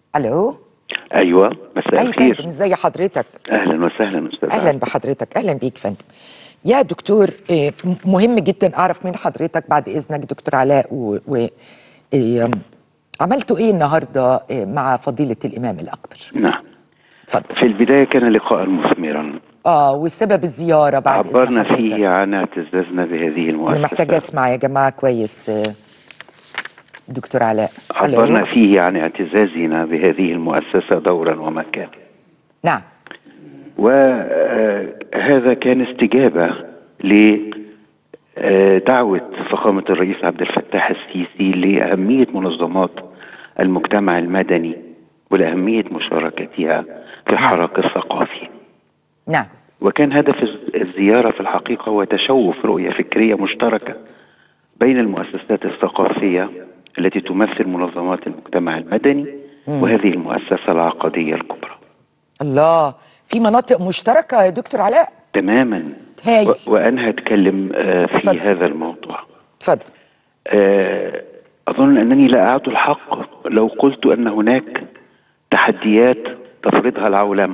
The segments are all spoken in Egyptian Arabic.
الو ايوه مساء اي الخير فندم ازي حضرتك اهلا وسهلا استاذ اهلا عبد. بحضرتك اهلا بيك فندم يا دكتور آه، م- مهم جدا اعرف من حضرتك بعد اذنك دكتور علاء و, و آه، عملتوا ايه النهارده آه، مع فضيله الامام الاكبر نعم اتفضل في البدايه كان لقاء مثمرا اه وسبب الزياره بعد إذن عبرنا حضرتك. فيه عن اعتزازنا بهذه المؤسسه انا محتاجه اسمع يا جماعه كويس آه، دكتور علاء ألو؟ عبرنا فيه عن اعتزازنا بهذه المؤسسه دورا ومكانا نعم وهذا كان استجابه لدعوه فخامه الرئيس عبد الفتاح السيسي لاهميه منظمات المجتمع المدني ولاهميه مشاركتها في الحراك الثقافي نعم وكان هدف الز- الزيارة في الحقيقة هو تشوف رؤية فكرية مشتركة بين المؤسسات الثقافية التي تمثل منظمات المجتمع المدني وهذه المؤسسة العقدية الكبرى الله في مناطق مشتركه يا دكتور علاء تماما هايل. و- وأنا هتكلم آه، في اتفضل. هذا الموضوع اتفضل آه، أظن أنني لا أعد الحق لو قلت أن هناك تحديات تفرضها العولمة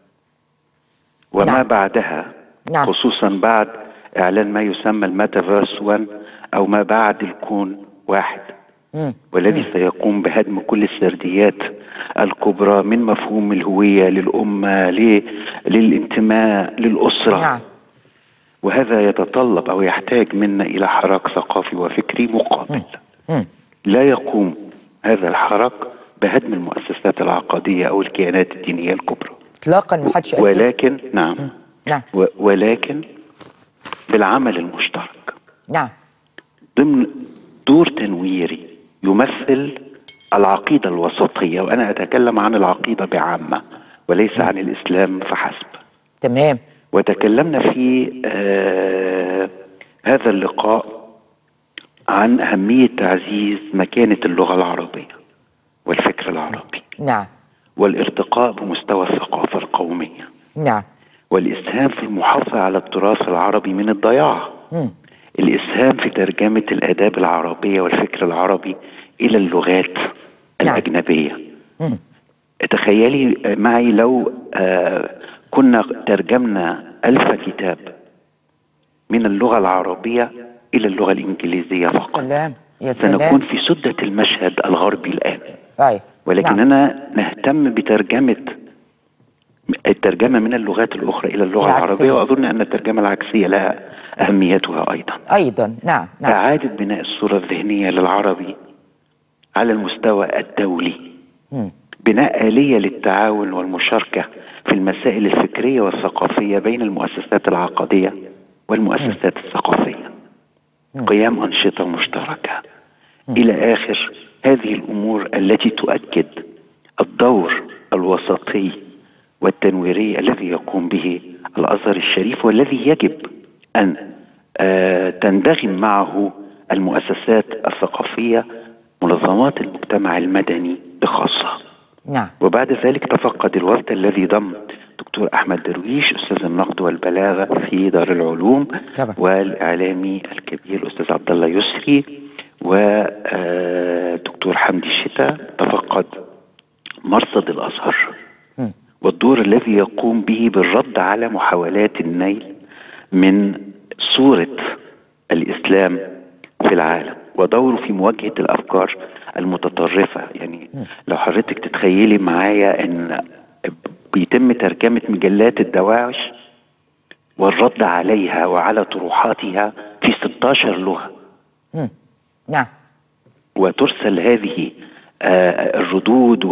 وما نعم. بعدها نعم. خصوصا بعد إعلان ما يسمى الميتافيرس 1 أو ما بعد الكون واحد مم. والذي سيقوم بهدم كل السرديات الكبرى من مفهوم الهوية للأمة ل- للانتماء للأسرة نعم وهذا يتطلب او يحتاج منا الى حراك ثقافي وفكري مقابل مم. لا يقوم هذا الحراك بهدم المؤسسات العقديه او الكيانات الدينيه الكبرى اطلاقا ما حدش قال كده. ولكن نعم نعم و- ولكن بالعمل المشترك نعم ضمن دور تنويري يمثل العقيده الوسطيه وانا اتكلم عن العقيده بعامه وليس عن الاسلام فحسب تمام وتكلمنا في آه هذا اللقاء عن أهمية تعزيز مكانة اللغة العربية والفكر العربي نعم والارتقاء بمستوى الثقافة القومية نعم والإسهام في المحافظة على التراث العربي من الضياع مم. الإسهام في ترجمة الآداب العربية والفكر العربي إلى اللغات نعم. الأجنبية مم. تخيلي معي لو آه، كنا ترجمنا ألف كتاب من اللغة العربية إلى اللغة الإنجليزية فقط سلام يا سنكون سلام في سدة المشهد الغربي الآن أيوة. ولكننا نعم. نهتم بترجمة الترجمة من اللغات الأخرى إلى اللغة العكسية. العربية وأظن أن الترجمة العكسية لها أهميتها أيضا ايضا نعم نعم إعادة بناء الصورة الذهنية للعربي على المستوى الدولي مم. بناء آلية للتعاون والمشاركة في المسائل الفكرية والثقافية بين المؤسسات العقدية والمؤسسات الثقافية قيام أنشطة مشتركة إلى آخر هذه الأمور التي تؤكد الدور الوسطي والتنويري الذي يقوم به الأزهر الشريف والذي يجب أن آه، تندغم معه المؤسسات الثقافية منظمات المجتمع المدني بخاصة نعم وبعد ذلك تفقد الوفد الذي ضم دكتور احمد درويش استاذ النقد والبلاغه في دار العلوم طبعا. والاعلامي الكبير الاستاذ عبد الله يسري ودكتور حمدي الشتاء تفقد مرصد الازهر مم. والدور الذي يقوم به بالرد على محاولات النيل من صوره الاسلام في العالم ودوره في مواجهه الافكار المتطرفه يعني لو حضرتك تتخيلي معايا ان بيتم ترجمه مجلات الدواعش والرد عليها وعلى طروحاتها في 16 لغه مم. نعم وترسل هذه آه، الردود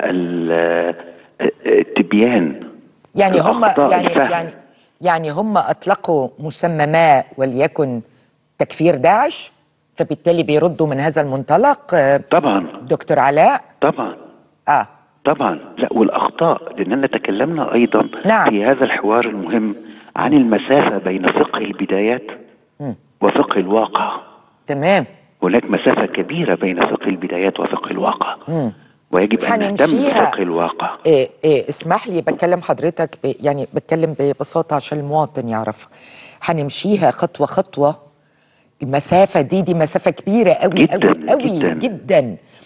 والتبيان يعني هم الأخطاء يعني الفهم. يعني يعني هم اطلقوا مسمى وليكن تكفير داعش فبالتالي بيردوا من هذا المنطلق آه، طبعا دكتور علاء طبعا اه طبعا لا والاخطاء لاننا تكلمنا ايضا نعم. في هذا الحوار المهم عن المسافه بين فقه البدايات مم. وفقه الواقع تمام هناك مسافه كبيره بين فقه البدايات وفقه الواقع مم. ويجب ان نهتم هنمشيها. بفقه الواقع إيه إيه اسمح لي بتكلم حضرتك ب يعني بتكلم ببساطة عشان المواطن يعرف هنمشيها خطوة خطوة المسافة دي دي مسافة كبيرة قوي جداً، قوي قوي جداً. جدا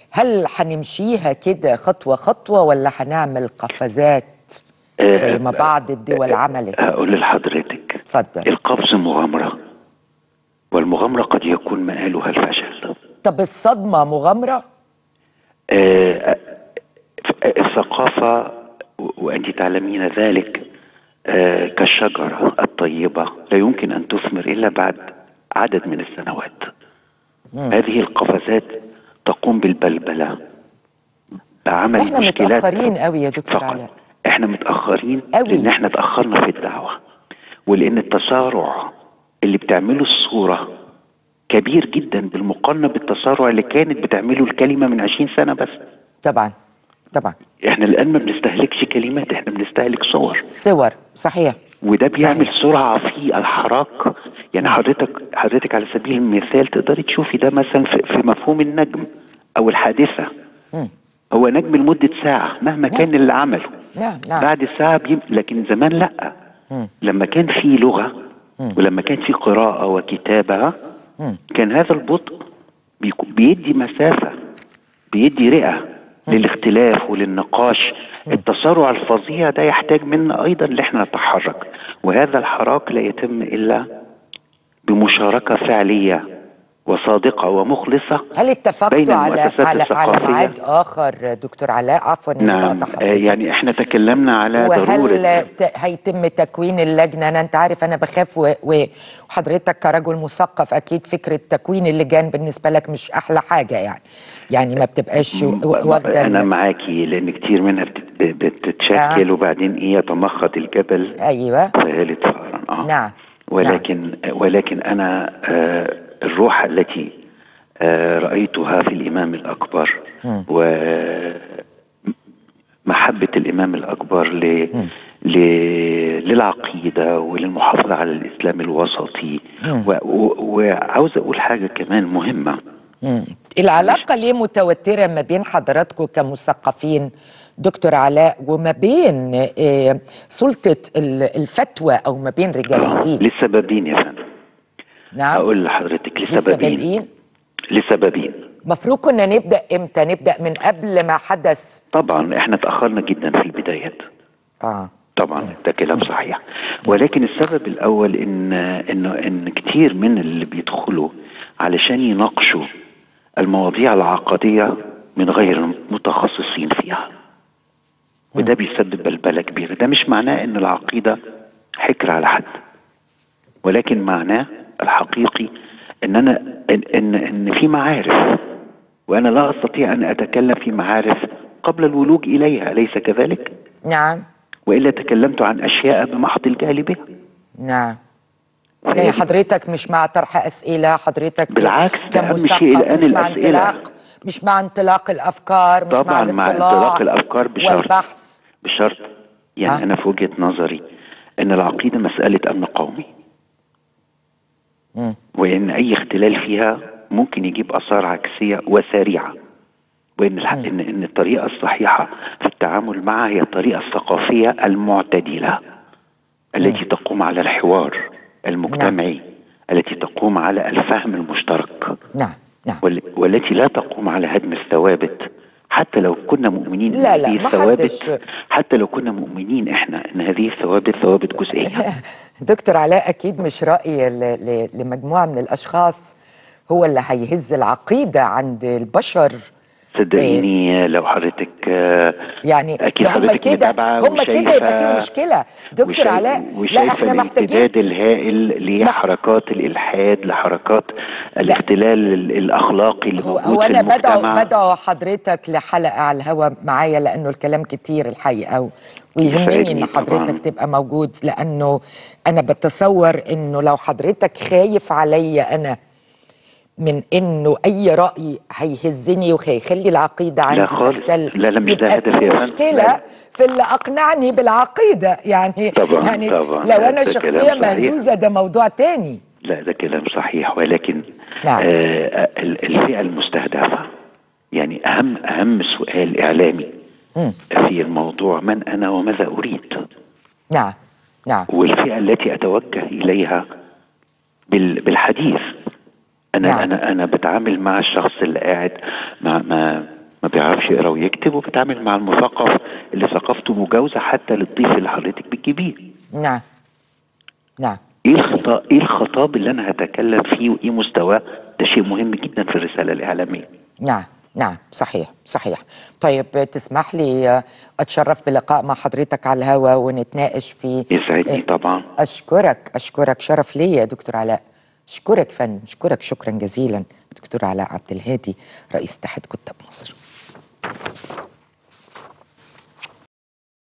هل هنمشيها كده خطوة خطوة ولا هنعمل قفزات زي ما بعض الدول عملت هقول لحضرتك اتفضل القفز مغامرة والمغامرة قد يكون مآلها الفشل طب الصدمة مغامرة آه، الثقافة و- وأنت تعلمين ذلك آه، كالشجرة الطيبة لا يمكن أن تثمر إلا بعد عدد من السنوات هذه القفزات تقوم بالبلبلة بس بعمل احنا مشكلات متأخرين قوي يا دكتور فقط علاء احنا متأخرين أوي. لأن احنا تأخرنا في الدعوة ولأن التسارع اللي بتعمله الصورة كبير جدا بالمقارنة بالتسارع اللي كانت بتعمله الكلمة من 20 سنة بس طبعا طبعا احنا الآن ما بنستهلكش كلمات احنا بنستهلك صور صور صحيح وده بيعمل صحيح. سرعة في الحراك يعني حضرتك حضرتك على سبيل المثال تقدري تشوفي ده مثلا في, في مفهوم النجم أو الحادثة مم. هو نجم لمدة ساعة مهما كان اللي عمله نعم نعم بعد الساعة بيم... لكن زمان لا مم. لما كان في لغة ولما كان في قراءة وكتابة مم. كان هذا البطء بيكو- بيدي مسافة بيدي رئة للاختلاف وللنقاش التسارع الفظيع ده يحتاج منا أيضا ان احنا نتحرك وهذا الحراك لا يتم إلا بمشاركة فعلية وصادقة ومخلصة هل اتفقتوا بين على المؤسسات على على الثقافية. ميعاد آخر دكتور علاء عفوا إني نعم بقطع آه، حضرتك. يعني احنا تكلمنا على ضرورة وهل ت- هيتم تكوين اللجنه انا انت عارف انا بخاف و- و- وحضرتك كرجل مثقف اكيد فكره تكوين اللجان بالنسبه لك مش احلى حاجه يعني يعني ما بتبقاش و- واخده انا ال- معاكي لان كتير منها بتت- بتتشكل آه. وبعدين ايه يتمخض الجبل ايوه فيالت فارا اه نعم ولكن ولكن انا آه الروح التي آه رايتها في الامام الاكبر ومحبه الامام الاكبر ل ل... للعقيده وللمحافظه على الاسلام الوسطي و... و... وعاوز اقول حاجه كمان مهمه مم. العلاقه ليه متوتره ما بين حضراتكم كمثقفين دكتور علاء وما بين آه، سلطه ال- الفتوى او ما بين رجال الدين لسببين يا فندم نعم هقول لحضرتك لسه لسببين بادئين لسببين المفروض كنا نبدا امتى نبدا من قبل ما حدث طبعا احنا تاخرنا جدا في البدايات اه طبعا ده كلام صحيح ولكن السبب الاول ان انه ان كتير من اللي بيدخلوا علشان يناقشوا المواضيع العقديه من غير المتخصصين فيها وده بيسبب بلبله كبيره ده مش معناه ان العقيده حكر على حد ولكن معناه الحقيقي ان انا ان ان, إن في معارف وانا لا استطيع ان اتكلم في معارف قبل الولوج اليها اليس كذلك نعم والا تكلمت عن اشياء بمحض الجهل بها نعم يعني حضرتك مش مع طرح اسئله حضرتك بالعكس، ده أهم كمثقف شيء الآن مش مع الأسئلة. انطلاق مش مع انطلاق الافكار مش طبعا مع مع الاطلاع انطلاق الافكار بشرط والبحث بشرط يعني ها؟ انا في وجهه نظري ان العقيده مساله امن قومي مم. وان اي اختلال فيها ممكن يجيب اثار عكسيه وسريعه وان الح... ان ان الطريقه الصحيحه في التعامل معها هي الطريقه الثقافيه المعتدله التي تقوم على الحوار المجتمعي التي تقوم على الفهم المشترك نعم نعم وال- والتي لا تقوم على هدم الثوابت حتى لو كنا مؤمنين ان لا، لا، هذه ما الثوابت حدش- حتى لو كنا مؤمنين احنا ان هذه الثوابت ثوابت جزئيه دكتور علاء اكيد مش راي ل- ل- لمجموعه من الاشخاص هو اللي هيهز العقيده عند البشر صدقيني لو حضرتك آه، يعني اكيد ده هم حضرتك كده متابعة هم كده يبقى في وشايفة- مشكله دكتور وشايف- علاء لا وشايفة احنا محتاجين الامتداد الهائل لحركات الالحاد لحركات الاختلال ال- الاخلاقي اللي هو, موجود هو في انا بدعو المجتمع بدعو حضرتك لحلقه على الهوا معايا لانه الكلام كتير الحقيقه و- ويهمني يسعدني ان حضرتك طبعاً. تبقى موجود لانه انا بتصور انه لو حضرتك خايف عليا انا من انه اي راي هيهزني وهيخلي العقيده عندي خالص. تختل لا، لا، مش ده يبقى هدفي في يا فندم. مشكله لا. في اللي اقنعني بالعقيده يعني طبعاً، يعني طبعاً. لو انا ده شخصيه كلام صحيح. مهزوزه ده موضوع تاني لا ده كلام صحيح ولكن نعم. آه ال- الفئة المستهدفة يعني أهم أهم سؤال إعلامي مم. في الموضوع من أنا وماذا أريد نعم نعم والفئة التي أتوجه إليها بال- بالحديث أنا نعم. أنا أنا بتعامل مع الشخص اللي قاعد مع مع ما بيعرفش يقرا ويكتب وبيتعامل مع المثقف اللي ثقافته مجاوزه حتى للضيف اللي حضرتك بتجيبيه نعم نعم ايه الخطاب ايه الخطاب اللي انا هتكلم فيه وايه مستواه ده شيء مهم جدا في الرساله الاعلاميه نعم نعم صحيح صحيح طيب تسمح لي آه، اتشرف بلقاء مع حضرتك على الهوا ونتناقش في يسعدني طبعا اشكرك اشكرك شرف ليا يا دكتور علاء اشكرك فن اشكرك شكرا جزيلا دكتور علاء عبد الهادي رئيس اتحاد كتاب مصر